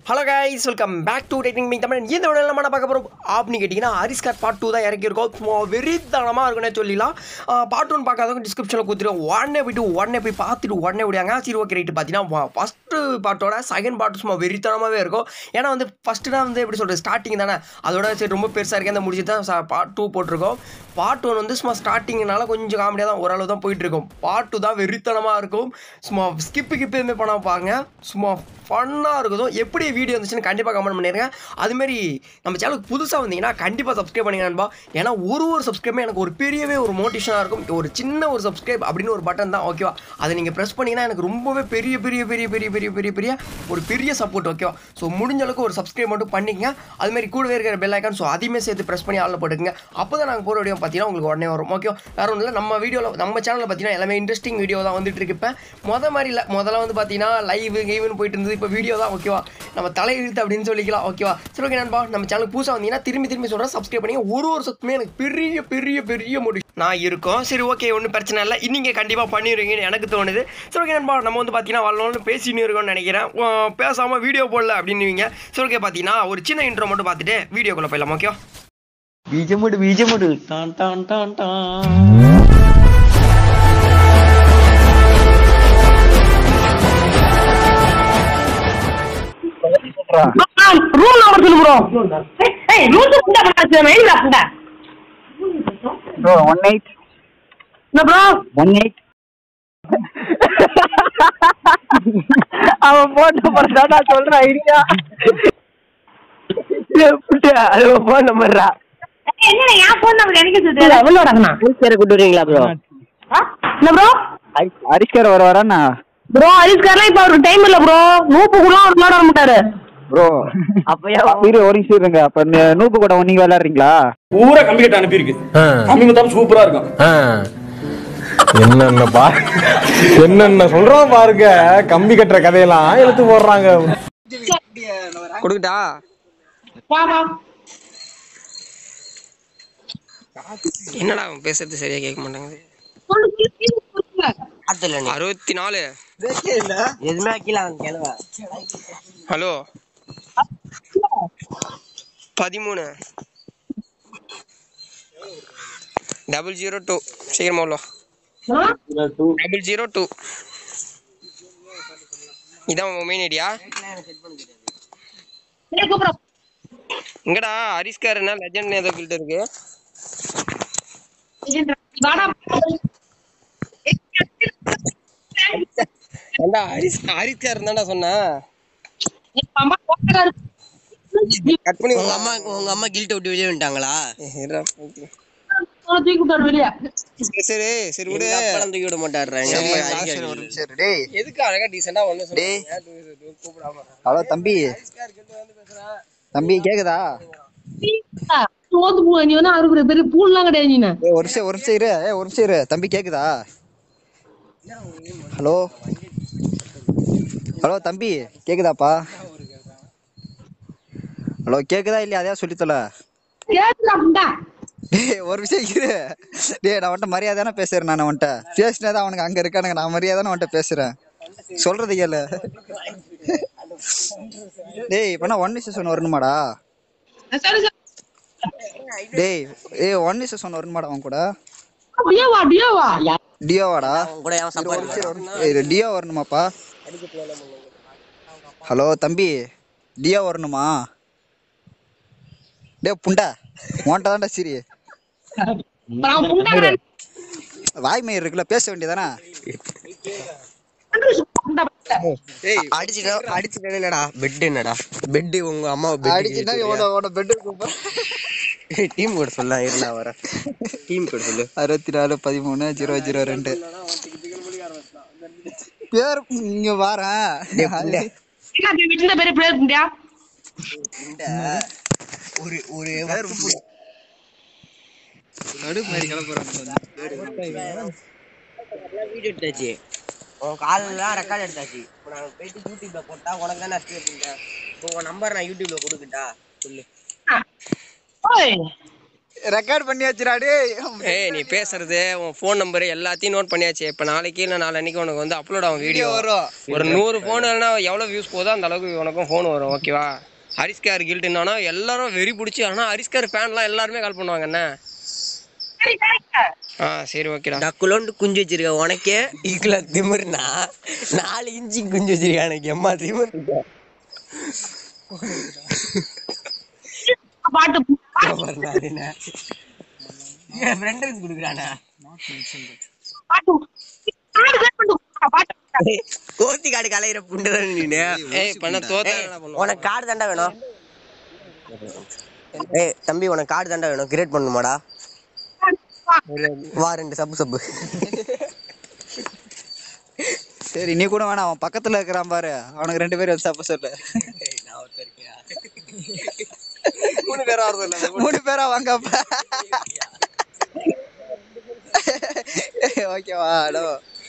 Hello guys welcome back to dating me Tamil இந்த விட நம்ம என்ன பார்க்க போகிறோம் அப்படின்னு கேட்டிங்கன்னா ஹரிஸ்கார் பார்ட் டூ தான் இறக்கியிருக்கோம் சும்மா வெறித்தனமாக இருக்குன்னே சொல்லிடலாம் பார்ட் ஒன் பார்க்காதவங்க டிஸ்கிரிப்ஷனில் கொடுத்துருவோம் உடனே போயிட்டு உடனே போய் பார்த்துட்டு உடனே விடுவாங்க சரி ஓகே ரைட்டு பார்த்தீங்கன்னா ஃபஸ்ட்டு பார்ட்டோட செகண்ட் பார்ட் சும்மா வெறித்தனமாகவே இருக்கும் ஏன்னா வந்து ஃபஸ்ட்டு தான் வந்து எப்படி சொல்கிறது ஸ்டார்டிங் தானே அதோட சரி ரொம்ப பெருசாக இருக்கே அந்த முடிச்சு தான் பார்ட் டூ போட்டிருக்கோம் பார்ட் ஒன் வந்து சும்மா ஸ்டார்டிங்னால கொஞ்சம் காமெடியாக தான் ஓரளவு தான் போயிட்டு இருக்கும் பார்ட் டூ தான் வெறித்தனமாக இருக்கும் சும்மா ஸ்கிப்பு கிப்பு எதுவுமே பண்ணாம பாருங்க சும்மா ஃபன்னாக இருக்குதும் எப்படி வீடியோ இருந்துச்சுன்னு கண்டிப்பாக கமெண்ட் பண்ணிடுங்க அதுமாரி நம்ம சேனலுக்கு புதுசாக வந்தீங்கன்னா கண்டிப்பாக சப்ஸ்கிரைப் பண்ணிங்க நண்பா ஏன்னா ஒரு ஒரு சப்ஸ்கிரைபும் எனக்கு ஒரு பெரியவே ஒரு மோட்டிவேஷனாக இருக்கும் ஒரு சின்ன ஒரு சப்ஸ்கிரைப் அப்படின்னு ஒரு பட்டன் தான் ஓகேவா அதை நீங்கள் ப்ரெஸ் பண்ணிங்கன்னா எனக்கு ரொம்பவே பெரிய பெரிய பெரிய பெரிய பெரிய பெரிய பெரிய ஒரு பெரிய சப்போர்ட் ஓகேவா ஸோ முடிஞ்ச அளவுக்கு ஒரு சப்ஸ்கிரைப் மட்டும் பண்ணிக்கங்க அதுமாரி கூடவே இருக்கிற பெல் ஐக்கான் ஸோ அதையுமே சேர்த்து ப்ரெஸ் பண்ணி ஆளில் போட்டுக்கங்க அப்போ தான் நாங்கள் போகிற வீடியோ பார்த்தீங்கன்னா உங்களுக்கு உடனே வரும் ஓகே வேறு ஒன்றும் இல்லை நம்ம வீடியோவில் நம்ம சேனலில் பார்த்தீங்கன்னா எல்லாமே இன்ட்ரெஸ்டிங் வீடியோ தான் வந்துட்டு இருக்கு இப்போ மொதல் மாதிரி இல்லை முதல்ல வந்து பார்த்தீங்கன்னா லைவ் கெய்வ்னு போயிட்டு இருந்தது இப்போ வீடியோ தான் ஓகேவா நம்ம தலையெழுத்து அப்படின்னு சொல்லிக்கலாம் ஓகேவா சரி ஓகே நண்பா நம்ம சேனல் புதுசாக வந்தீங்கன்னா திரும்பி திரும்பி சொல்கிறேன் சப்ஸ்கிரைப் பண்ணி ஒரு ஒரு சத்துமே எனக்கு பெரிய பெரிய பெரிய முடிவு நான் இருக்கோம் சரி ஓகே ஒன்றும் பிரச்சனை இல்லை இன்னிங்க கண்டிப்பாக பண்ணிடுவீங்கன்னு எனக்கு தோணுது சரி ஓகே நண்பா நம்ம வந்து பார்த்தீங்கன்னா வரலாம்னு பேசின்னு இருக்கோம்னு நினைக்கிறேன் உம், பேசாமல் வீடியோ போடல அப்படின்னுவீங்க சரி ஓகே பார்த்தீங்கன்னா ஒரு சின்ன இன்ட்ரோ மட்டும் பார்த்துட்டு வீடியோக்குள்ளே போயிடலாம் ஓகேவா ബീജമുട് ബീജമുട് ടാൻ ടാൻ ടാൻ ടാൻ ரூம் நம்பர் சொல்லு ப்ரோ ஏய் ரூம் புண்டா பண்ணாச்சு மெயில்ல புண்டா ப்ரோ ஒன் எயிட் என்ன ப்ரோ ஒன் எயிட் அவன் போன் நம்பர் தான் நான் சொல்றேன் ஐடியா அது போன் நம்பர்ரா என்ன என் ஃபோன் நம்பர் எனக்கு சொல்றீங்க எவ்வளவு வரங்கண்ணா ஹரிஸ்கரை கூட்டு வரீங்களா ப்ரோ என்ன ப்ரோ ஹரிஸ்கர் வர வராண்ணா ப்ரோ ஹரிஸ்கார்லாம் இப்போ அவருக்கு டைம் இல்ல ப்ரோ நூப்பு கூட அவர் விளையாட வர மாட்டாரு ப்ரோ அப்பயா இரு ஒரு நிமிஷம் இருங்க அப்ப ந- நூப்பு கூட நீங்க விளையாடுறீங்களா பூரா கம்பி கட்ட அனுப்பியிருக்கு கம்பி மொத்தம் சூப்பரா இருக்கும் ஆ. என்னென்ன பா என்னென்ன சொல்றான் பாருங்க கம்பி கட்டுற கதையெல்லாம் எடுத்து போடுறாங்க கொடுக்கட்டா வா வா என்னடா அவன் பேசுறது சரியா கேட்க மாட்டாங்குது சொல்லு கீழ் கீழ் கொடுங்க. அறுபத்தி நாலு എതുമേ ആക്കില്ല കേളുവ ஹலோ பதிமூணு டபுள் ஜீரோ டூ சீக்கிரமா உள்ள ஆ? டபுள் ஜீரோ டூ இதான் உன் மெயின் ஐடியா ஏய், கூப்பிடுறோம். இங்கடா ஹரிஸ்கார் என்ன லெஜண்ட் ஏதோ கிட்ட இருக்கு வாடா. ஏண்டா ஹரிஸ் ஹரிஸ்கார் தான்டா சொன்னேன் என் அம்மா போட்டக்காரு. கட் பண்ணி உங்க அம்மா உங்க அம்மா கில்ட்ட விட்டு வெளியே வந்துட்டாங்களா அவனை தூக்கி விட்டாரு வெளியே. சரி சரி விடு எங்க அப்பா தூக்கி விட மாட்டாரு எங்க அப்பா அடிக்கடி டேய் எதுக்கு அழகா டீசெண்டா ஒண்ணு டேய். சொல்லுங்க கூப்பிடாம ஹலோ தம்பி தம்பி கேக்குதா நீ ஓத்து போ, நீ வந்து அவருக்கு பெரிய பூல்லாம் கிடையாது நீ ஏய், ஒரு நிமிஷம் ஒரு நிமிஷம் இரு ஏய், ஒரு நிமிஷம் இரு தம்பி கேக்குதா ஹலோ ஹலோ தம்பி கேக்குதாப்பா ஹலோ கேக்குதா இல்லையா அதையா சொல்லித்தல கேட்டுடா டேய் ஒரு விஷயம் இரு டேய் நான் வந்துட்டு மரியாதையான பேசுறேன் நான் வந்துட்டு பேசினதான் அவனுக்கு அங்க இருக்கானுங்க நான் மரியாதையான வந்துட்டு பேசுறேன் சொல்றது கேளு டேய் இப்ப நான் ஒன் விசேஷன் வரணுமாடா சரி சரி டேய் ஏய் ஒன் விசேஷன் வரணுமாடா அவன் கூட டியோவா டியோவா டியோவாடா அவங்க கூட ஏன் சப்பாத்தி ஏய், டியோ வரணுமாப்பா ஹலோ தம்பி டியோ வரணுமா டேய் புண்டா உன்ட்ட தான்டா சிரி நான் புண்டா வாய்மை இருக்குல்ல பேச வேண்டியதானே அடிச்சுட்டு அடிச்சுட்டு இல்லடா பெட் என்னடா பெட் உங்க அம்மா அடிச்சுன்னா பெட் உன உன பெட்டு கூப்பா டீம் கூட சொல்லலாம் இருடா வர டீம் கூட சொல்லு அறுபத்தி நாலு பதிமூணு ஜீரோ ஜீரோ ரெண்டு பேர் இங்க வாரேன் என்ன வீட்டுல பெரிய பிளேயர் புண்டியா ஒரு ஒரு வீடியோ எடுத்தாச்சு உன் காலெல்லாம் ரெக்கார்ட் எடுத்தாச்சு இப்போ நான் போயிட்டு யூடியூப்ல போட்டா உனக்கு தான் நான் ஸ்டே பண்ணிட்டேன் இப்போ உன் நம்பர் நான் யூடியூப்ல கொடுக்கட்டா சொல்லு ஓய் ரெக்கார்ட் பண்ணி வச்சுடா டேய் ஏய் நீ பேசுறது உன் ஃபோன் நம்பர் எல்லாத்தையும் நோட் பண்ணியாச்சு இப்போ நாளைக்கு இல்லை நாளைக்கு உனக்கு வந்து அப்லோட் ஆகும் வீடியோ வரும் ஒரு நூறு ஃபோன் இல்லைனா எவ்வளோ வியூஸ் போதோ அந்த அளவுக்கு உனக்கும் ஃபோன் வரும் ஓகேவா ஹரிஸ்கார் கில்ட்டுன்னா எல்லாரும் வெறி பிடிச்சி ஆனால் ஹரிஸ்கார் ஃபேன்லாம் எல்லாருமே கால் பண்ணுவாங்க என்ன ஆ சரி ஓகேடா டக்குலோண்டு குஞ்சு வச்சிருக்க உனக்கே இதுல திமிர்னா நாலு இன்ச்சு குஞ்சு வச்சிருக்க எனக்கு எம்மா திமிர் இருக்கா? பாட்டு பாரு நான் என்ன. என் ஃப்ரெண்டுக்கு கொடுக்குறானா பாட்டு காடு cut பண்ணிட்டு போடா, பாட்டு கோத்தி காடு கலையிற புண்டுதான் நீனு ஏய் பண்ண தோத்த உனக்கு கார்டு தாண்டா வேணும் ஏய் தம்பி உனக்கு கார்டு தாண்டா வேணும் கிரியேட் பண்ணுமாடா வா ரெண்டு சப்பு சப்பு சரி நீ கூட வேணாம் அவன் பக்கத்துல இருக்கிறான் பாரு அவனுக்கு ரெண்டு பேரும் சப்ப சொல்லு மூணு பேரா வருது மூணு பேரா வாங்கப்பா ஓகேவா ஹலோ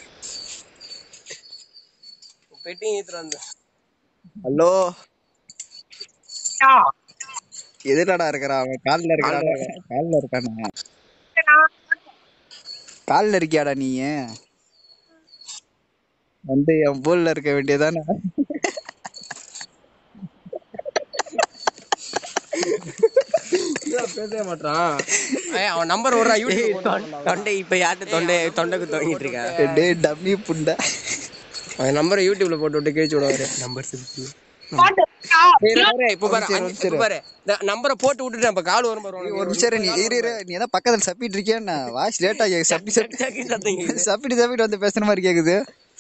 பெட்டி ஈத்துட்டு வந்து ஹலோ ஆ. எதுலடா இருக்கிறான் அவன் கால்ல இருக்கிறான் கால்ல இருக்கானா கால்ல இருக்கியாடா நீ வந்து என் போல்ல இருக்க வேண்டியதானே பேசவே மாட்டான் ஏய் அவன் நம்பர் விடுறா யூடியூப் தொண்டை இப்ப யார்கிட்ட தொண்டை தொண்டைக்கு தொங்கிட்டு இருக்க டேய் டம்மி புண்டை அவன் நம்பரை யூடியூப்ல போட்டு விட்டு கிழிச்சு விடுவாரு நம்பர் பாட்டு ஆ. இப்ப பாரு அஞ்சு- இப்ப பாரு இந்த நம்பரை போட்டு விட்டுட்டேன் இப்ப கால் வரும் பாரு உனக்கு. ஒரு நிமிஷம் இரு, நீ இரு இரு நீ ஏதோ பக்கத்துல சப்பிட்டு இருக்கியா என்ன வாய்ஸ் லேட் ஆகி சப்பி சப்பி டக்குன்னு சத்தம் கேக்குது. சப்பிட்டு சப்பிட்டு வந்து பேசுற மாதிரி கேக்குது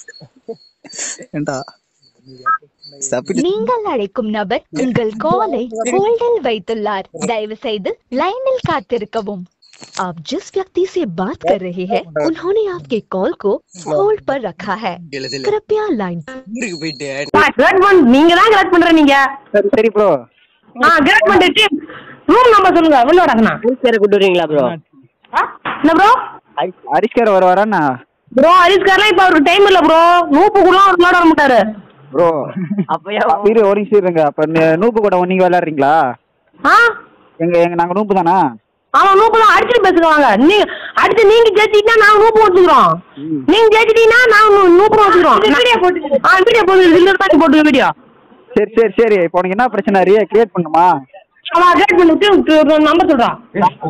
ஏண்டா சப்பிட்டு நீங்கள் அழைக்கும் நபர் உங்கள் காலை ஹோல்டில் வைத்துள்ளார் தயவு செய்து லைனில் காத்திருக்கவும் आप जिस व्यक्ति से बात कर रहे हैं उन्होंने आपके कॉल को होल्ड पर रखा है இல்ல, இல்ல. कृपया लाइन ஊருக்கு போயிட்டு பா, grade பண்ண- நீங்க தான் கிராட் பண்ற நீங்க சரி சரி ப்ரோ ஆ கிராட் பண்ணிட்டு ரூம் நம்பர் சொல்லுங்க உள்ள வரங்கண்ணா சரி கூட்டு வரீங்களா ப்ரோ என்ன ப்ரோ ஹரிஷ்கர் வர வரானா ப்ரோ ஹரிஸ்கார்லாம் இப்ப அவருக்கு டைம் இல்ல ப்ரோ நூப்பு கூட அவர் விளையாட வர மாட்டாரு ப்ரோ இரு ஒரு நிமிஷம் இருங்க அப்ப நே- நூப்பு கூட நீங்க விளையாடுறீங்களா ஆ எங்க எங்க நாங்க நூப்பு தானா ஆமா நூப்பு தான் அடிச்சுட்டு பேசுவாங்க நீங்க அடுத்து நீங்க ஜெயிச்சிட்டா நாங்க நூப்பு வச்சுக்கிறோம் நீங்க ஜெயிச்சிட்டீங்கன்னா நாங்க நூ- நூப்பு வச்சுக்கிறோம் வீடியோ போட்டு ஆ வீடியோ போட்டு இல்ல தான் போட்டு வீடியோ சரி சரி சரி இப்போ உனக்கு என்ன பிரச்சனை ரியா கிரியேட் பண்ணுமா அவன் கிரேட் பண்ணிட்டு நம்பர் சொல்றான்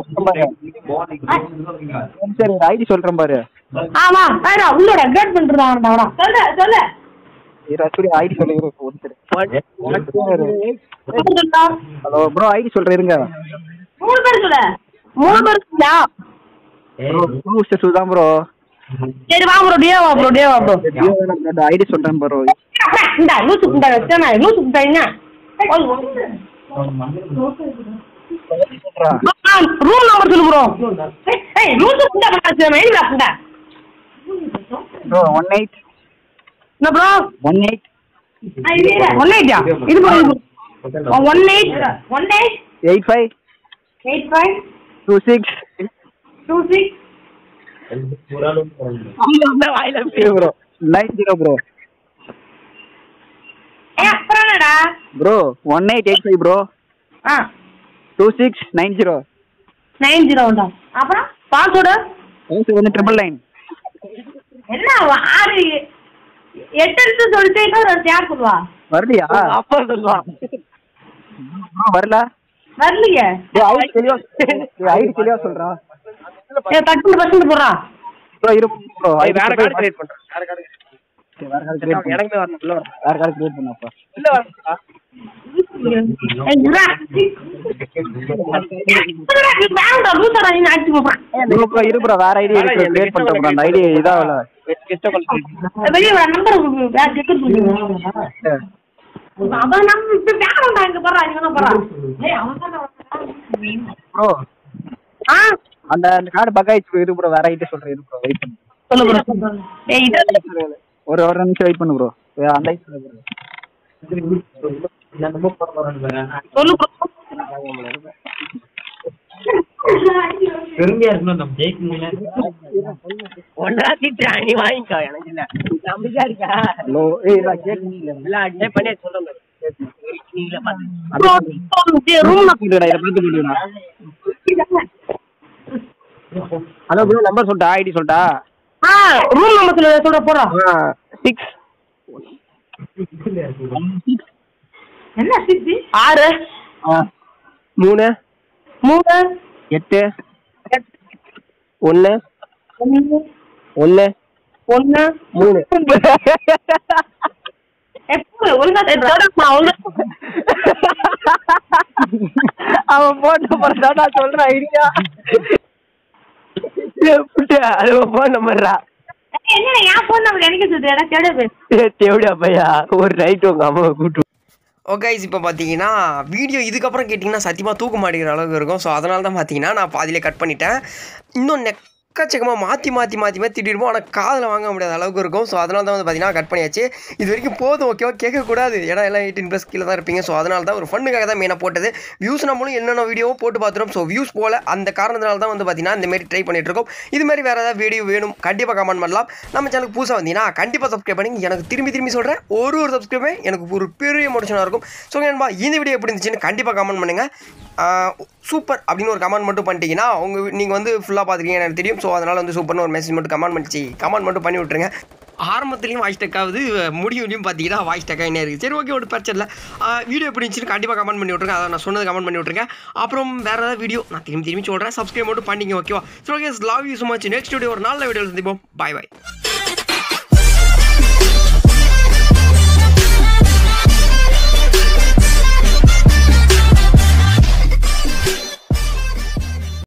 சரி ஐடி சொல்றேன் பாரு ஆமா வேற உள்ளோட கிரேட் பண்ணிட்டு அவனா சொல்லு சொல்லு சரி ஐடி சொல்லு இரு, ஒரு நிமிஷம் சொல்லுடா. ஹலோ ப்ரோ ஐடி சொல்றேன் இருங்க மூணு பேர் சொல்லு மூணு பேர் சொல்லியா ப்ரோ சு தான் ப்ரோ சரி வா ப்ரோ டே வா ப்ரோ டே வா ப்ரோ ஐடி சொல்றேன் ப்ரோ இந்த லூசு இந்த வச்சேன் லூசு இந்த ரூம் நம்பர் சொல்லு ப்ரோ ஏய் லூசு இந்த பண்ணாச்சு மெயில்ல புண்ட ப்ரோ ஒன் எயிட் என்ன ப்ரோ ஒன் எயிட் ஒன் எயிட்டா இது bro one eight one eight eight five eight five two six two six bro nine zero bro ஏ அப்புறம் என்னடா bro one eight eight five bro ஆ two six nine zero nine zero உண்டா அப்புறம் password வந்து triple nine என்ன ஆறு எட்டு எடுத்து சொல்லிட்டு இன்னொரு யார் சொல்லுவா வரலையா அப்பா சொல்லுவான் வரல வரலையே ஐடி தெளிவா ஐடி தெளிவா சொல்றான் ஏ டக்குனு பர்சன்ட் போடுறா ப்ரோ இரு ப்ரோ வேற கார்டு கிரியேட் பண்றேன் வேற கார்டு வேற கார்டு கிரியேட் பண்ணு எனக்குமே வரணும் உள்ள வரணும் வேற கார்டு கிரியேட் பண்ணப்பா உள்ள வரணும்டா ஏய், இருடா. நீ வேண்டாம், லூசாடா, நீ அடிச்சு போடுறான். ப்ரோ ப்ரோ இரு ப்ரோ வேற ஐடி இருக்கு கிரியேட் பண்றேன் ப்ரோ அந்த ஐடி இதாவல வெளியே வா, number வேற check பண்ணுங்க. அவன் நம்ம இப்ப வேணும்டா, இங்க போடுறா, இங்க தானே போடுறா. ஏய், அவன் தானே வந்தான். ப்ரோ ஆ, அந்த அந்த கார்டு பக் ஆயிடுச்சு இரு ப்ரோ வேற ஐடி சொல்றேன் இரு ப்ரோ வெயிட் பண்ணு சொல்லு bro, சொல்லு. ஏய், இது ஒரு ஒரு நிமிஷம் வெயிட் பண்ணு ப்ரோ அந்த ஐடி சொல்லு bro. சொல்லு bro. ஒன்றா திட்டுறான் நீ வாங்கிக்கோ எனக்கு இல்ல நம்பிக்கா இருக்கா ஹலோ ஏய் நான் கேட்க இல்ல அட்ஜஸ்ட் பண்ணி சொல்றேன் பாரு. நீங்களே பாத்து bro, bro, room ல இதை பார்த்து முடியுமா ஹலோ ப்ரோ நம்பர் சொல்லிட்டா ஐடி சொல்லிட்டா ஆ ரூம் நம்பர் சொல்ல சொல்ற போறா சிக்ஸ் என்ன சித்தி ஆறு மூணு மூணு எட்டு ஒன்று ஒன்று ஒன்று ஒன்று மூணு எப்போ ஒழுங்கா சொல்றா ஒழுங்கா அவன் போன் நம்பர் தான் நான் சொல்றேன் ஐடியா அது போன் நம்பர்ரா என்ன என் ஃபோன் நம்பர் எனக்கு சொல்லுது எனக்கு தேவை எப்படியா பையா ஒரு நைட் உங்க அம்மாவை கூட்டு ஓகே இப்போ பார்த்தீங்கன்னா வீடியோ இதுக்கப்புறம் கேட்டிங்கன்னா சத்தியமாக தூக்க மாட்டேங்கிற அளவுக்கு இருக்கும் ஸோ அதனால தான் பார்த்தீங்கன்னா நான் பாதியிலே கட் பண்ணிட்டேன் இன்னும் நெக்கச்சக்கமாக மாற்றி மாற்றி மாற்றி மாற்றி திட்டிருப்போம் ஆனால் காதில் வாங்க முடியாத அளவுக்கு இருக்கும் ஸோ அதனால தான் வந்து பார்த்தீங்கன்னா கட் பண்ணியாச்சு இது வரைக்கும் போதும் ஓகேவா கேட்கக்கூடாது ஏன்னா எல்லாம் எயிட்டீன் ப்ளஸ் கீழே தான் இருப்பீங்க ஸோ அதனால தான் ஒரு ஃபண்ணுக்காக தான் மெயினாக போட்டது வியூஸ் நம்மளும் என்னென்ன வீடியோவோ போட்டு பார்த்துரும் ஸோ வியூஸ் போல அந்த காரணத்தினால தான் வந்து பார்த்தீங்கன்னா இந்த மாதிரி ட்ரை பண்ணிட்டு இருக்கோம் இது மாதிரி வேறு ஏதாவது வீடியோ வேணும் கண்டிப்பாக கமெண்ட் பண்ணலாம் நம்ம சேனலுக்கு புதுசாக வந்தீங்கன்னா கண்டிப்பாக சப்ஸ்கிரைப் பண்ணி எனக்கு திரும்பி திரும்பி சொல்கிறேன் ஒரு ஒரு சப்ஸ்கிரைபே எனக்கு ஒரு பெரிய மோட்டிவேஷனாக இருக்கும் ஸோ நண்பா இந்த வீடியோ எப்படி இருந்துச்சுன்னு கண்டிப்பாக கமெண்ட் பண்ணுங்கள் சூப்பர் அப்படின்னு ஒரு கமெண்ட் மட்டும் பண்ணிட்டீங்கன்னா உங்க நீங்கள் வந்து ஃபுல்லாக பார்த்துருக்கீங்க எனக்கு தெரியும் ஸோ அதனால் வந்து சூப்பர்னு ஒரு மெசேஜ் மட்டும் கமெண்ட் பண்ணிச்சு கமெண்ட் மட்டும் பண்ணி விட்ருங்க ஆரம்பத்துலேயும் வாய்ஸ் டெக் ஆகுது முடிவுலையும் பார்த்தீங்கன்னா வாய்ஸ் டெக் ஆகினே இருக்குது சரி ஓகே ஒரு பிரச்சனை இல்லை வீடியோ எப்படி இருந்துச்சுன்னு கண்டிப்பாக கமெண்ட் பண்ணி விட்ருங்க அதை நான் சொன்னது கமெண்ட் பண்ணி விட்ருங்க அப்புறம் வேறு ஏதாவது வீடியோ நான் திரும்பி திரும்பி சொல்கிறேன் சப்ஸ்கிரைப் மட்டும் பண்ணிங்க ஓகேவா so okay love you so much next video ஒரு நல்ல வீடியோ சந்திப்போம் பாய் பாய்